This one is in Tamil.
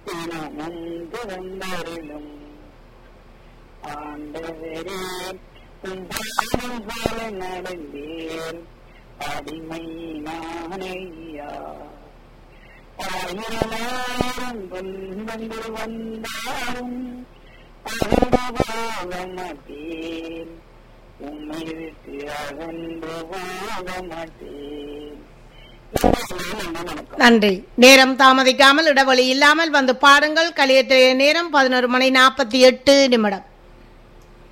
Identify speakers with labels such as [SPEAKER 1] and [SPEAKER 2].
[SPEAKER 1] தினமும் திறந்தருளும் ஆண்டவரே உம் பாதம் போல நடந்தேன் அடிமை நானையா ஆயிரம் துன்பங்கள் வந்தாலும் அகன்று மாட்டேன் உம்மை விட்டு அகன்று வாழ மாட்டேன் வணக்கம்
[SPEAKER 2] நன்றி நேரம் தாமதிக்காமல் இடைவெளி இல்லாமல் வந்து பாடுங்கள் கலியத்திலே நேரம் பதினோரு மணி நாற்பத்தி எட்டு நிமிடம்